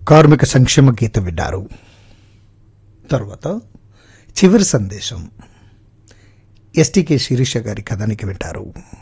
కార్మిక సంక్షేమ గీతం విన్నారు తర్వాత చివరి సందేశం ఎస్టీకే శిరీష గారి కథానికి వింటారు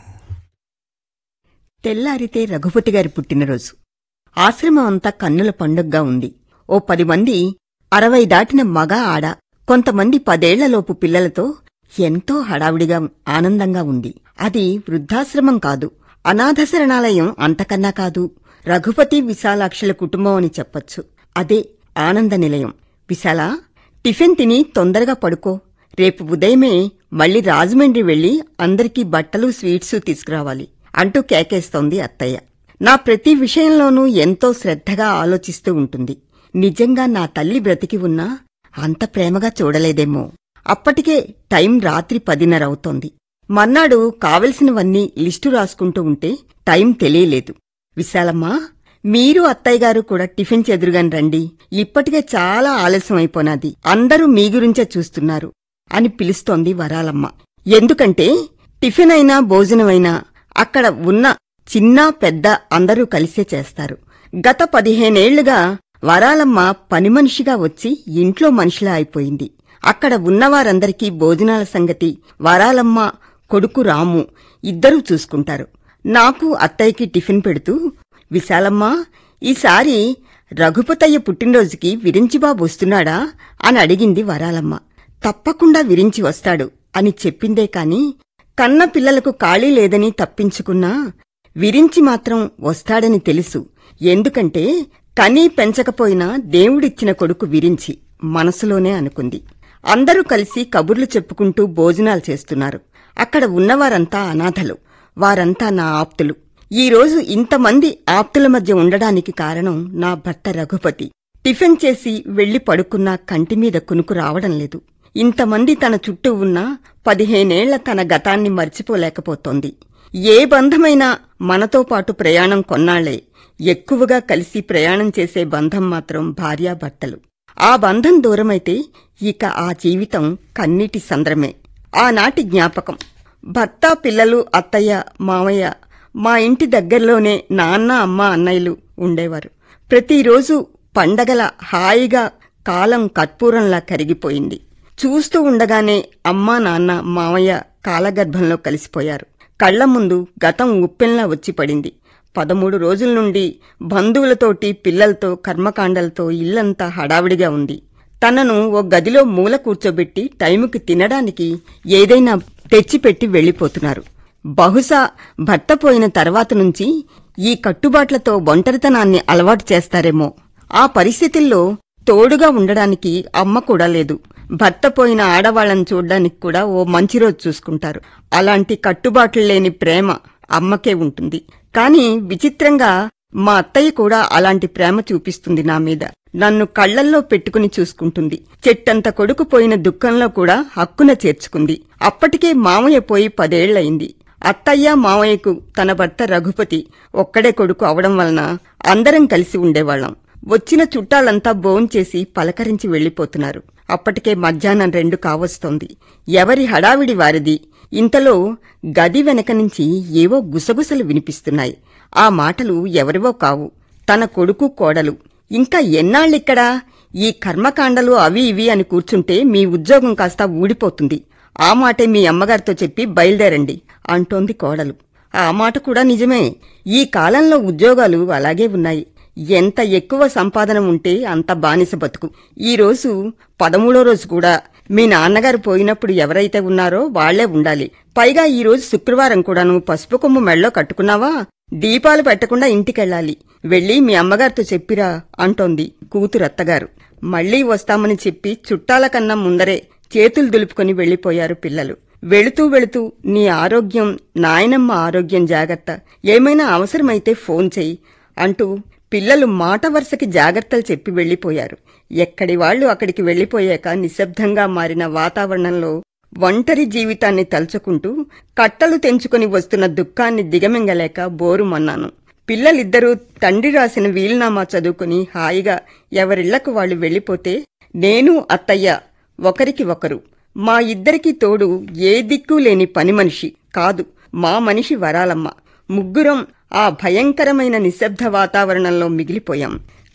తెల్లారితే రఘుపతి గారి పుట్టినరోజు ఆశ్రమం అంతా కన్నుల పండుగగా ఉంది ఓ పది మంది అరవై దాటిన మగ ఆడ కొంతమంది పదేళ్లలోపు పిల్లలతో ఎంతో హడావిడిగా ఆనందంగా ఉంది అది వృద్ధాశ్రమం కాదు అనాథ శరణాలయం అంతకన్నా కాదు రఘుపతి విశాలాక్షుల కుటుంబం అని చెప్పొచ్చు అదే ఆనంద నిలయం విశాల టిఫిన్ తిని తొందరగా పడుకో రేపు ఉదయమే మళ్ళీ రాజమండ్రి వెళ్లి అందరికీ బట్టలు స్వీట్సు తీసుకురావాలి అంటూ కేకేస్తోంది అత్తయ్య నా ప్రతి విషయంలోనూ ఎంతో శ్రద్ధగా ఆలోచిస్తూ ఉంటుంది నిజంగా నా తల్లి బ్రతికి ఉన్నా అంత ప్రేమగా చూడలేదేమో అప్పటికే టైం రాత్రి పదిన్నర అవుతోంది మర్నాడు కావలసినవన్నీ లిస్టు రాసుకుంటూ ఉంటే టైం తెలియలేదు విశాలమ్మా మీరు అత్తయ్య గారు కూడా టిఫిన్ చెదురుగాని రండి ఇప్పటికే చాలా ఆలస్యం అయిపోనాది అందరూ మీ గురించే చూస్తున్నారు అని పిలుస్తోంది వరాలమ్మ ఎందుకంటే టిఫిన్ అయినా భోజనమైనా అక్కడ ఉన్న చిన్న పెద్ద అందరూ కలిసే చేస్తారు గత పదిహేనేళ్లుగా వరాలమ్మ పని మనిషిగా వచ్చి ఇంట్లో మనిషిలా అయిపోయింది అక్కడ ఉన్నవారందరికీ భోజనాల సంగతి వరాలమ్మ కొడుకు రాము ఇద్దరూ చూసుకుంటారు నాకు అత్తయ్యకి టిఫిన్ పెడుతూ విశాలమ్మ ఈసారి రఘుపతయ్య పుట్టినరోజుకి విరించిబాబు వస్తున్నాడా అని అడిగింది వరాలమ్మ తప్పకుండా విరించి వస్తాడు అని చెప్పిందే కాని కన్న పిల్లలకు ఖాళీ లేదని తప్పించుకున్నా విరించి మాత్రం వస్తాడని తెలుసు ఎందుకంటే కనీ పెంచకపోయినా దేవుడిచ్చిన కొడుకు విరించి మనసులోనే అనుకుంది అందరూ కలిసి కబుర్లు చెప్పుకుంటూ భోజనాలు చేస్తున్నారు అక్కడ ఉన్నవారంతా అనాథలు వారంతా నా ఆప్తులు ఈరోజు ఇంతమంది ఆప్తుల మధ్య ఉండడానికి కారణం నా భర్త రఘుపతి టిఫిన్ చేసి వెళ్లి పడుకున్నా కంటిమీద కునుకు రావడం లేదు ఇంతమంది తన చుట్టూ ఉన్నా పదిహేనేళ్ల తన గతాన్ని మర్చిపోలేకపోతోంది ఏ బంధమైనా మనతో పాటు ప్రయాణం కొన్నాళ్లే ఎక్కువగా కలిసి ప్రయాణం చేసే బంధం మాత్రం భార్యాభర్తలు ఆ బంధం దూరమైతే ఇక ఆ జీవితం కన్నీటి సంద్రమే ఆనాటి జ్ఞాపకం భర్త పిల్లలు అత్తయ్య మామయ్య మా ఇంటి దగ్గరలోనే నాన్న అమ్మ అన్నయ్యలు ఉండేవారు ప్రతిరోజు పండగల హాయిగా కాలం కర్పూరంలా కరిగిపోయింది చూస్తూ ఉండగానే అమ్మా నాన్న మామయ్య కాలగర్భంలో కలిసిపోయారు కళ్ల ముందు గతం ఉప్పెన్లా వచ్చి పడింది పదమూడు రోజుల నుండి బంధువులతోటి పిల్లలతో కర్మకాండలతో ఇల్లంతా హడావిడిగా ఉంది తనను ఓ గదిలో మూల కూర్చోబెట్టి టైముకి తినడానికి ఏదైనా తెచ్చిపెట్టి వెళ్లిపోతున్నారు బహుశా భర్త పోయిన తర్వాత నుంచి ఈ కట్టుబాట్లతో ఒంటరితనాన్ని అలవాటు చేస్తారేమో ఆ పరిస్థితుల్లో తోడుగా ఉండడానికి అమ్మ కూడా లేదు భర్త పోయిన ఆడవాళ్లను చూడ్డానికి కూడా ఓ మంచి రోజు చూసుకుంటారు అలాంటి కట్టుబాట్లు లేని ప్రేమ అమ్మకే ఉంటుంది కాని విచిత్రంగా మా అత్తయ్య కూడా అలాంటి ప్రేమ చూపిస్తుంది నా మీద నన్ను కళ్లల్లో పెట్టుకుని చూసుకుంటుంది చెట్టంత కొడుకు పోయిన దుఃఖంలో కూడా హక్కున చేర్చుకుంది అప్పటికే మామయ్య పోయి పదేళ్లయింది అత్తయ్య మామయ్యకు తన భర్త రఘుపతి ఒక్కడే కొడుకు అవడం వలన అందరం కలిసి ఉండేవాళ్లం వచ్చిన చుట్టాలంతా భోంచేసి పలకరించి వెళ్లిపోతున్నారు అప్పటికే మధ్యాహ్నం రెండు కావస్తోంది ఎవరి హడావిడి వారిది ఇంతలో గది వెనక నుంచి ఏవో గుసగుసలు వినిపిస్తున్నాయి ఆ మాటలు ఎవరివో కావు తన కొడుకు కోడలు ఇంకా ఎన్నాళ్ళిక్కడా ఈ కర్మకాండలు అవి ఇవి అని కూర్చుంటే మీ ఉద్యోగం కాస్త ఊడిపోతుంది ఆ మాటే మీ అమ్మగారితో చెప్పి బయలుదేరండి అంటోంది కోడలు ఆ మాట కూడా నిజమే ఈ కాలంలో ఉద్యోగాలు అలాగే ఉన్నాయి ఎంత ఎక్కువ సంపాదన ఉంటే అంత బానిస బతుకు ఈ రోజు పదమూడో రోజు కూడా మీ నాన్నగారు పోయినప్పుడు ఎవరైతే ఉన్నారో వాళ్లే ఉండాలి పైగా ఈ రోజు శుక్రవారం కూడా నువ్వు పసుపు కొమ్ము మెళ్ళో కట్టుకున్నావా దీపాలు పెట్టకుండా ఇంటికెళ్ళాలి వెళ్లి మీ అమ్మగారితో చెప్పిరా అంటోంది కూతురు అత్తగారు మళ్లీ వస్తామని చెప్పి చుట్టాల కన్నా ముందరే చేతులు దులుపుకొని వెళ్లిపోయారు పిల్లలు వెళుతూ వెళుతూ నీ ఆరోగ్యం నాయనమ్మ ఆరోగ్యం జాగ్రత్త ఏమైనా అవసరమైతే ఫోన్ చెయ్యి అంటూ పిల్లలు మాట వరుసకి జాగ్రత్తలు చెప్పి వెళ్లిపోయారు ఎక్కడి వాళ్లు అక్కడికి వెళ్లిపోయాక నిశ్శబ్దంగా మారిన వాతావరణంలో ఒంటరి జీవితాన్ని తలుచుకుంటూ కట్టలు తెంచుకుని వస్తున్న దుఃఖాన్ని దిగమింగలేక బోరుమన్నాను పిల్లలిద్దరూ తండ్రి రాసిన వీలునామా చదువుకుని హాయిగా ఎవరిళ్లకు వాళ్లు వెళ్లిపోతే నేను అత్తయ్య ఒకరికి ఒకరు మా ఇద్దరికి తోడు ఏ దిక్కు లేని పని మనిషి కాదు మా మనిషి వరాలమ్మ ముగ్గురం ఆ భయంకరమైన నిశ్శబ్ద వాతావరణంలో మిగిలిపోయాం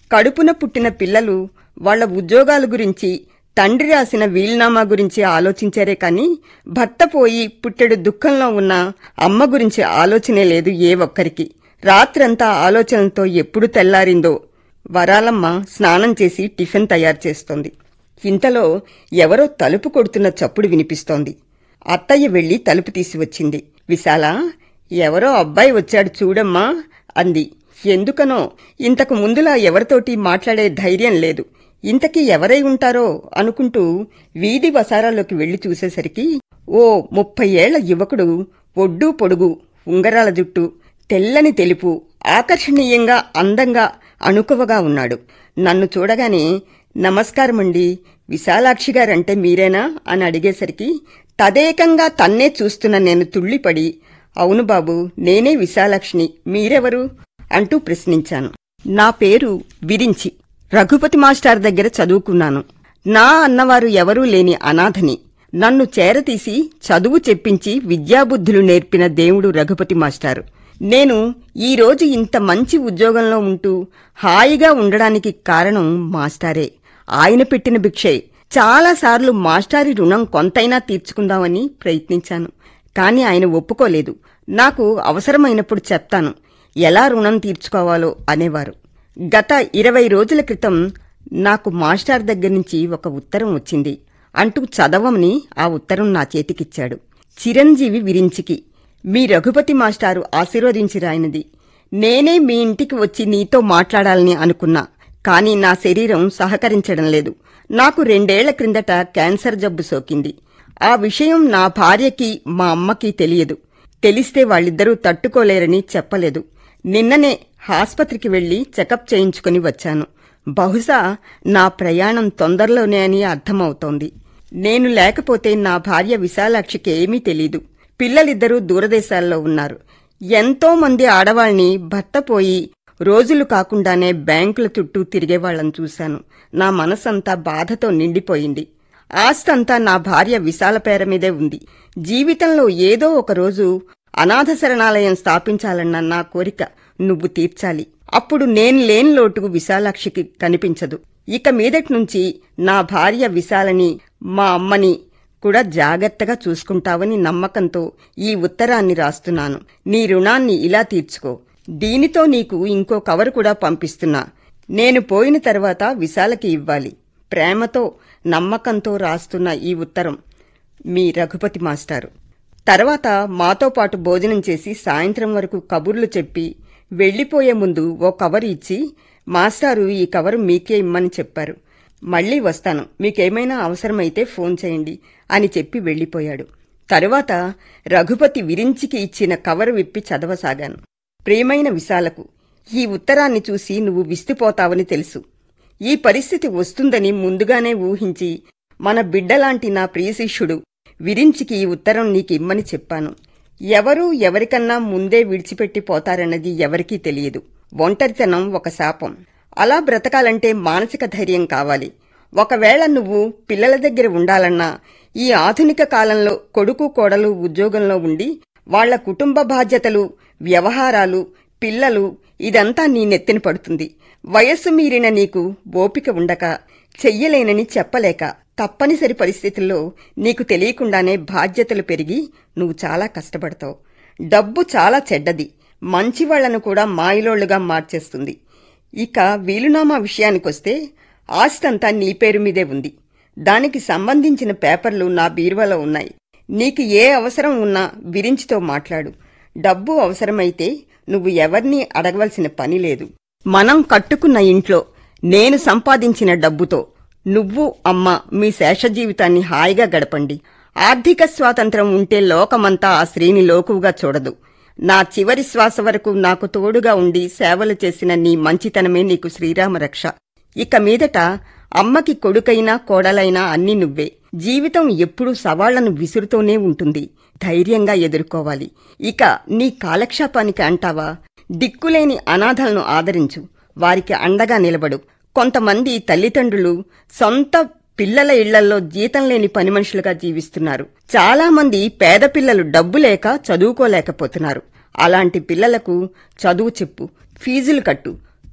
కడుపున పుట్టిన పిల్లలు వాళ్ళ ఉద్యోగాల గురించి తండ్రి రాసిన వీలునామా గురించి ఆలోచించారే కాని భర్త పోయి పుట్టెడు దుఃఖంలో ఉన్న అమ్మ గురించి ఆలోచనే లేదు ఏ ఒక్కరికి రాత్రంతా ఆలోచనలతో ఎప్పుడు తెల్లారిందో వరాలమ్మ స్నానం చేసి టిఫిన్ తయారు చేస్తోంది ఇంతలో ఎవరో తలుపు కొడుతున్న చప్పుడు వినిపిస్తోంది అత్తయ్య వెళ్లి తలుపు తీసి వచ్చింది విశాల ఎవరో అబ్బాయి వచ్చాడు చూడమ్మా అంది ఎందుకనో ఇంతకు ముందులా ఎవరితోటి మాట్లాడే ధైర్యం లేదు ఇంతకీ ఎవరై ఉంటారో అనుకుంటూ వీధి వసారాలోకి వెళ్లి చూసేసరికి ఓ ముప్పై ఏళ్ల యువకుడు ఒడ్డు పొడుగు ఉంగరాల జుట్టు తెల్లని తెలుపు ఆకర్షణీయంగా అందంగా అణుకువగా ఉన్నాడు నన్ను చూడగానే నమస్కారమండి విశాలాక్షి గారంటే మీరేనా అని అడిగేసరికి తదేకంగా తన్నే చూస్తున్న నేను తుళ్ళిపడి అవును బాబు నేనే విశాలాక్షిని మీరెవరు అంటూ ప్రశ్నించాను నా పేరు విరించి రఘుపతి మాస్టర్ దగ్గర చదువుకున్నాను నా అన్నవారు ఎవరూ లేని అనాథని నన్ను చేరతీసి చదువు చెప్పించి విద్యాబుద్ధులు నేర్పిన దేవుడు రఘుపతి మాస్టారు నేను ఈరోజు ఇంత మంచి ఉద్యోగంలో ఉంటూ హాయిగా ఉండడానికి కారణం మాస్టారే ఆయన పెట్టిన భిక్షే చాలాసార్లు మాస్టారి రుణం కొంతైనా తీర్చుకుందామని ప్రయత్నించాను కాని ఆయన ఒప్పుకోలేదు నాకు అవసరమైనప్పుడు చెప్తాను ఎలా రుణం తీర్చుకోవాలో అనేవారు గత ఇరవై రోజుల క్రితం నాకు మాస్టర్ దగ్గర నుంచి ఒక ఉత్తరం వచ్చింది అంటూ చదవమని ఆ ఉత్తరం నా చేతికిచ్చాడు చిరంజీవి విరించికి మీ రఘుపతి మాస్టారు ఆశీర్వదించి రాయినది నేనే మీ ఇంటికి వచ్చి నీతో మాట్లాడాలని అనుకున్నా కాని నా శరీరం సహకరించడం లేదు నాకు రెండేళ్ల క్రిందట క్యాన్సర్ జబ్బు సోకింది ఆ విషయం నా భార్యకి మా అమ్మకి తెలియదు తెలిస్తే వాళ్ళిద్దరూ తట్టుకోలేరని చెప్పలేదు నిన్ననే ఆస్పత్రికి వెళ్లి చెకప్ చేయించుకుని వచ్చాను బహుశా నా ప్రయాణం తొందరలోనే అని అర్థమవుతోంది నేను లేకపోతే నా భార్య విశాలాక్షికి ఏమీ తెలీదు పిల్లలిద్దరూ దూరదేశాల్లో ఉన్నారు ఎంతో మంది ఆడవాళ్ని భర్త పోయి రోజులు కాకుండానే బ్యాంకుల చుట్టూ తిరిగేవాళ్లను చూశాను నా మనసంతా బాధతో నిండిపోయింది ఆస్తంతా నా భార్య విశాల పేర మీదే ఉంది జీవితంలో ఏదో ఒక రోజు అనాథ శరణాలయం స్థాపించాలన్న నా కోరిక నువ్వు తీర్చాలి అప్పుడు నేను లేని లోటు విశాలాక్షికి కనిపించదు ఇక మీదటి నుంచి నా భార్య విశాలని మా అమ్మని కూడా జాగ్రత్తగా చూసుకుంటావని నమ్మకంతో ఈ ఉత్తరాన్ని రాస్తున్నాను నీ రుణాన్ని ఇలా తీర్చుకో దీనితో నీకు ఇంకో కవర్ కూడా పంపిస్తున్నా నేను పోయిన తర్వాత విశాలకి ఇవ్వాలి ప్రేమతో నమ్మకంతో రాస్తున్న ఈ ఉత్తరం మీ రఘుపతి మాస్టారు తర్వాత మాతో పాటు భోజనం చేసి సాయంత్రం వరకు కబుర్లు చెప్పి వెళ్లిపోయే ముందు ఓ కవర్ ఇచ్చి మాస్టారు ఈ కవరు మీకే ఇమ్మని చెప్పారు మళ్ళీ వస్తాను మీకేమైనా అవసరమైతే ఫోన్ చేయండి అని చెప్పి వెళ్లిపోయాడు తరువాత రఘుపతి విరించికి ఇచ్చిన కవరు విప్పి చదవసాగాను ప్రియమైన విశాలకు ఈ ఉత్తరాన్ని చూసి నువ్వు విస్తుపోతావని తెలుసు ఈ పరిస్థితి వస్తుందని ముందుగానే ఊహించి మన బిడ్డలాంటి నా ప్రియశిష్యుడు విరించికి ఈ ఉత్తరం నీకిమ్మని చెప్పాను ఎవరూ ఎవరికన్నా ముందే విడిచిపెట్టి పోతారన్నది ఎవరికీ తెలియదు ఒంటరితనం ఒక శాపం అలా బ్రతకాలంటే మానసిక ధైర్యం కావాలి ఒకవేళ నువ్వు పిల్లల దగ్గర ఉండాలన్నా ఈ ఆధునిక కాలంలో కొడుకు కోడలు ఉద్యోగంలో ఉండి వాళ్ల కుటుంబ బాధ్యతలు వ్యవహారాలు పిల్లలు ఇదంతా నీ నెత్తిన పడుతుంది వయస్సు మీరిన నీకు ఓపిక ఉండక చెయ్యలేనని చెప్పలేక తప్పనిసరి పరిస్థితుల్లో నీకు తెలియకుండానే బాధ్యతలు పెరిగి నువ్వు చాలా కష్టపడతావు డబ్బు చాలా చెడ్డది మంచివాళ్లను కూడా మాయిలోళ్లుగా మార్చేస్తుంది ఇక వీలునామా విషయానికొస్తే ఆస్తంతా నీ పేరు మీదే ఉంది దానికి సంబంధించిన పేపర్లు నా బీరువాలో ఉన్నాయి నీకు ఏ అవసరం ఉన్నా విరించితో మాట్లాడు డబ్బు అవసరమైతే నువ్వు ఎవర్నీ అడగవలసిన పని లేదు మనం కట్టుకున్న ఇంట్లో నేను సంపాదించిన డబ్బుతో నువ్వు అమ్మ మీ శేష జీవితాన్ని హాయిగా గడపండి ఆర్థిక స్వాతంత్రం ఉంటే లోకమంతా ఆ స్త్రీని లోకువుగా చూడదు నా చివరి శ్వాస వరకు నాకు తోడుగా ఉండి సేవలు చేసిన నీ మంచితనమే నీకు శ్రీరామ రక్ష ఇక మీదట అమ్మకి కొడుకైనా కోడలైనా అన్ని నువ్వే జీవితం ఎప్పుడూ సవాళ్లను విసురుతూనే ఉంటుంది ధైర్యంగా ఎదుర్కోవాలి ఇక నీ కాలక్షేపానికి అంటావా దిక్కులేని అనాథలను ఆదరించు వారికి అండగా నిలబడు కొంతమంది తల్లిదండ్రులు సొంత పిల్లల ఇళ్లల్లో జీతం లేని పని మనుషులుగా జీవిస్తున్నారు చాలా మంది పేద పిల్లలు డబ్బు లేక చదువుకోలేకపోతున్నారు అలాంటి పిల్లలకు చదువు చెప్పు ఫీజులు కట్టు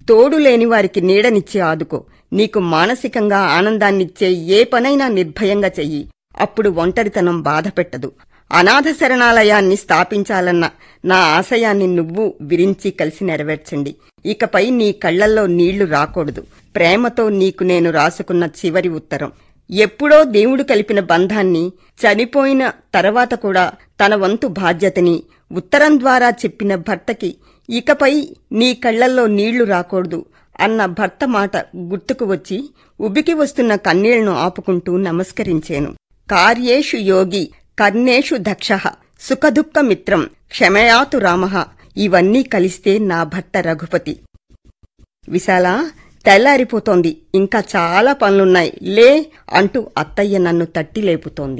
తోడు లేని వారికి నీడనిచ్చి ఆదుకో నీకు మానసికంగా ఆనందాన్నిచ్చే ఏ పనైనా నిర్భయంగా చెయ్యి అప్పుడు ఒంటరితనం బాధ పెట్టదు అనాథ శరణాలయాన్ని స్థాపించాలన్న నా ఆశయాన్ని నువ్వు విరించి కలిసి నెరవేర్చండి ఇకపై నీ కళ్లల్లో నీళ్లు రాకూడదు ప్రేమతో నీకు నేను రాసుకున్న చివరి ఉత్తరం ఎప్పుడో దేవుడు కలిపిన బంధాన్ని చనిపోయిన తర్వాత కూడా తన వంతు బాధ్యతని ఉత్తరం ద్వారా చెప్పిన భర్తకి ఇకపై నీ కళ్లల్లో నీళ్లు రాకూడదు అన్న భర్త మాట గుర్తుకు వచ్చి ఉబికి వస్తున్న కన్నీళ్లను ఆపుకుంటూ నమస్కరించాను కార్యేషు యోగి కర్ణేషు దక్ష సుఖదుఃఖ మిత్రం క్షమయాతు రామ ఇవన్నీ కలిస్తే నా భర్త రఘుపతి విశాల తెల్లారిపోతోంది ఇంకా చాలా పనులున్నాయి లే అంటూ అత్తయ్య నన్ను తట్టి లేపుతోంది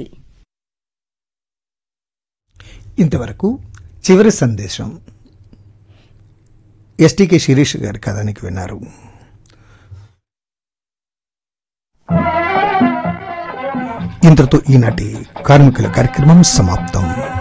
ఇంతవరకు చివరి సందేశం ఎస్టీకే శిరీష్ గారి కథానికి విన్నారు ఇంతటితో ఈనాటి కార్మికుల కార్యక్రమం సమాప్తం